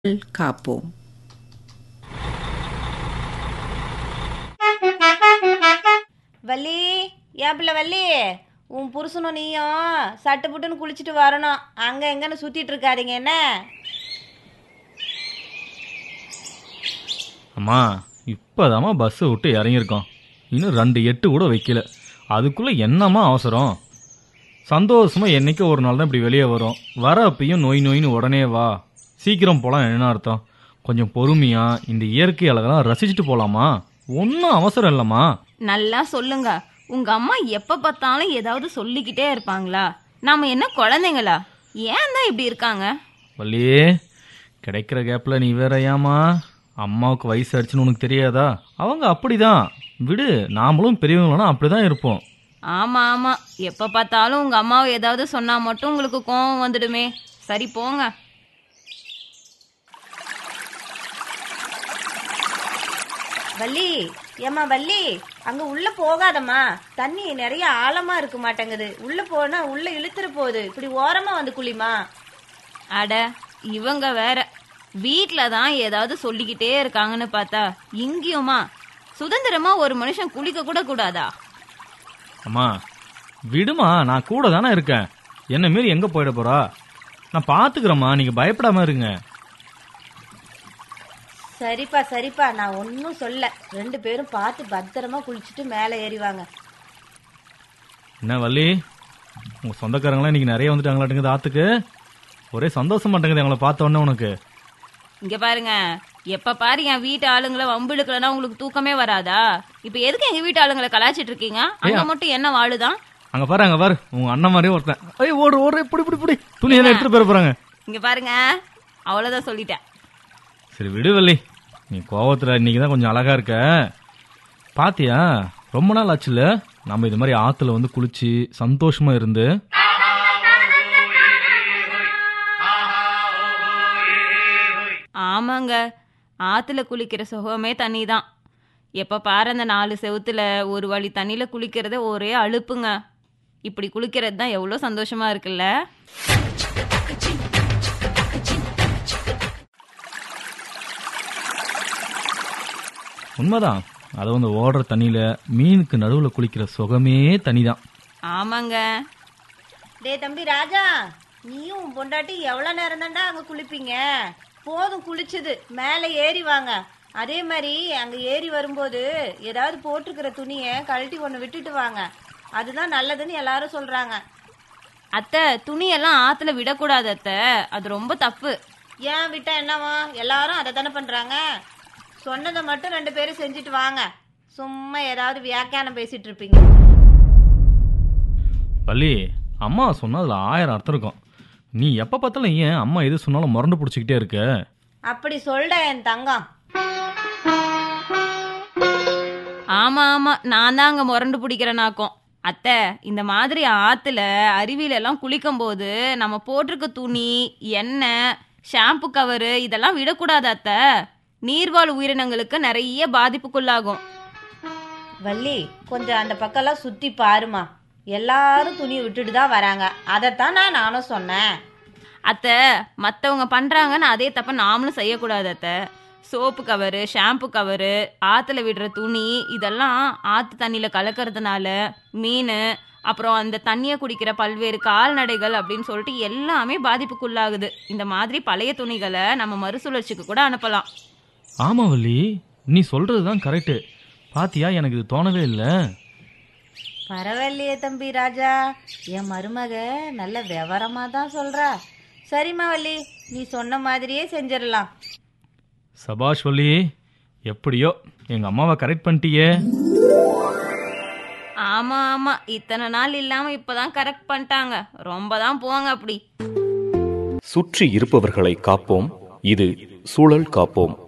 காப்போம் வள்ளி ஏன் பிள்ளை வள்ளி உன் புருஷனும் நீயும் சட்டு புட்டுன்னு குளிச்சுட்டு வரணும் அங்கே எங்கன்னு சுற்றிட்டு இருக்காதீங்க என்ன அம்மா இப்போதாம்மா பஸ்ஸை விட்டு இறங்கியிருக்கோம் இன்னும் ரெண்டு எட்டு கூட வைக்கல அதுக்குள்ளே என்னம்மா அவசரம் சந்தோஷமா என்னைக்கோ ஒரு நாள் தான் இப்படி வெளியே வரும் வர அப்பயும் நோய் நோயின்னு உடனே வா சீக்கிரம் போகலாம் என்ன அர்த்தம் கொஞ்சம் பொறுமையா இந்த இயற்கை அழகெல்லாம் ரசிச்சுட்டு போகலாமா ஒன்றும் அவசரம் இல்லைம்மா நல்லா சொல்லுங்க உங்க அம்மா எப்ப பார்த்தாலும் ஏதாவது சொல்லிக்கிட்டே இருப்பாங்களா நாம என்ன குழந்தைங்களா ஏன் தான் இப்படி இருக்காங்க வள்ளியே கிடைக்கிற கேப்பில் நீ வேற ஏம்மா அம்மாவுக்கு வயசு ஆயிடுச்சுன்னு உனக்கு தெரியாதா அவங்க அப்படிதான் விடு நாமளும் பெரியவங்களா அப்படிதான் இருப்போம் ஆமா ஆமா எப்ப பார்த்தாலும் உங்க அம்மாவை ஏதாவது சொன்னா மட்டும் உங்களுக்கு கோவம் வந்துடுமே சரி போங்க வள்ளி ஏம்மா வள்ளி அங்கே உள்ளே போகாதம்மா தண்ணி நிறைய ஆழமாக இருக்க மாட்டேங்குது உள்ளே போனால் உள்ளே இழுத்துட்டு போகுது இப்படி ஓரமாக வந்து குளிமா அட இவங்க வேற வீட்ல தான் ஏதாவது சொல்லிக்கிட்டே இருக்காங்கன்னு பார்த்தா இங்கேயுமா சுதந்திரமா ஒரு மனுஷன் குளிக்க கூட கூடாதா அம்மா விடுமா நான் கூட தானே இருக்கேன் என்ன மீறி எங்கே போயிட போறா நான் பார்த்துக்கிறேம்மா நீங்கள் பயப்படாம இருங்க சரிப்பா சரிப்பா நான் ஒன்றும் சொல்ல ரெண்டு பேரும் பார்த்து பத்திரமா குளிச்சுட்டு மேலே ஏறிவாங்க என்ன வள்ளி உங்கள் சொந்தக்காரங்களாம் இன்னைக்கு நிறைய வந்துட்டாங்களாட்டுங்குது ஆத்துக்கு ஒரே சந்தோஷம் மாட்டேங்குது அவங்கள பார்த்த உடனே உனக்கு இங்க பாருங்க எப்ப பாரு என் வீட்டு ஆளுங்களை வம்பு இழுக்கலன்னா உங்களுக்கு தூக்கமே வராதா இப்ப எதுக்கு எங்க வீட்டு ஆளுங்களை கலாச்சிட்டு இருக்கீங்க அங்க மட்டும் என்ன வாழுதான் அங்கே பாரு அங்கே பாரு உங்கள் அண்ணன் மாதிரியே ஒருத்தன் ஐய் ஓடு ஓடு இப்படி இப்படி இப்படி துணி எல்லாம் எடுத்துகிட்டு போயிட போகிறாங்க இங்க பாருங்க அவ்வளவுதான் சொல்லிட்டேன் சரி விடு வள்ளி நீ கோவத்தில் இன்னைக்கு தான் கொஞ்சம் அழகா இருக்க பாத்தியா ரொம்ப நாள் ஆச்சுல்ல நம்ம இது மாதிரி ஆத்துல வந்து குளிச்சு சந்தோஷமா இருந்து ஆமாங்க ஆத்துல குளிக்கிற சுகமே தண்ணி தான் எப்ப பாரு அந்த நாலு செவுத்துல ஒரு வழி தண்ணியில குளிக்கிறதே ஒரே அலுப்புங்க இப்படி குளிக்கிறது தான் எவ்வளோ சந்தோஷமா இருக்குல்ல உண்மைதான் அது வந்து ஓடுற தண்ணியில மீனுக்கு நடுவில் குளிக்கிற சுகமே தனிதான் ஆமாங்க டேய் தம்பி ராஜா நீயும் உன் பொண்டாட்டி எவ்வளோ நேரம் தாண்டா அங்கே குளிப்பீங்க போதும் குளிச்சது மேலே ஏறி வாங்க அதே மாதிரி அங்கே ஏறி வரும்போது ஏதாவது போட்டிருக்கிற துணியை கழட்டி ஒன்று விட்டுட்டு வாங்க அதுதான் நல்லதுன்னு எல்லாரும் சொல்கிறாங்க அத்தை துணியெல்லாம் ஆத்துல விடக்கூடாது அத்தை அது ரொம்ப தப்பு ஏன் விட்டா என்னவா எல்லாரும் அதை தானே பண்ணுறாங்க சொன்னதை மட்டும் ரெண்டு பேரும் செஞ்சுட்டு வாங்க சும்மா ஏதாவது வியாக்கியானம் பேசிட்டு இருப்பீங்க வள்ளி அம்மா சொன்னா அதுல ஆயிரம் அர்த்தம் இருக்கும் நீ எப்போ பார்த்தாலும் ஏன் அம்மா எது சொன்னாலும் முரண்டு பிடிச்சிக்கிட்டே இருக்க அப்படி சொல்டா என் தங்கம் ஆமா ஆமா நான் தான் அங்க முரண்டு பிடிக்கிறேனாக்கும் அத்தை இந்த மாதிரி ஆத்துல அருவியில எல்லாம் குளிக்கும் போது நம்ம போட்டிருக்க துணி எண்ணெய் ஷாம்பு கவரு இதெல்லாம் விடக்கூடாது அத்தை நீர்வாழ் உயிரினங்களுக்கு நிறைய பாதிப்புக்குள்ளாகும் வள்ளி கொஞ்சம் அந்த பக்கம்லாம் சுற்றி பாருமா எல்லாரும் துணியை விட்டுட்டு தான் வராங்க அதைத்தான் நான் நானும் சொன்னேன் அத்தை மற்றவங்க பண்ணுறாங்கன்னு அதே தப்ப நாமளும் செய்யக்கூடாது அத்தை சோப்பு கவரு ஷாம்பு கவரு ஆற்றுல விடுற துணி இதெல்லாம் ஆற்று தண்ணியில் கலக்கிறதுனால மீன் அப்புறம் அந்த தண்ணியை குடிக்கிற பல்வேறு கால்நடைகள் அப்படின்னு சொல்லிட்டு எல்லாமே பாதிப்புக்குள்ளாகுது இந்த மாதிரி பழைய துணிகளை நம்ம மறுசுழற்சிக்கு கூட அனுப்பலாம் ஆமா வள்ளி நீ சொல்றது தான் கரெக்டு பாத்தியா எனக்கு இது தோணவே இல்லை பரவாயில்லையே தம்பி ராஜா என் மருமக நல்ல விவரமாக தான் சொல்கிறா சரிம்மா வள்ளி நீ சொன்ன மாதிரியே செஞ்சிடலாம் சபாஷ் வள்ளி எப்படியோ எங்க அம்மாவை கரெக்ட் பண்ணிட்டியே ஆமா ஆமா இத்தனை நாள் இல்லாம இப்பதான் கரெக்ட் பண்ணிட்டாங்க ரொம்ப தான் போங்க அப்படி சுற்றி இருப்பவர்களை காப்போம் இது சூழல் காப்போம்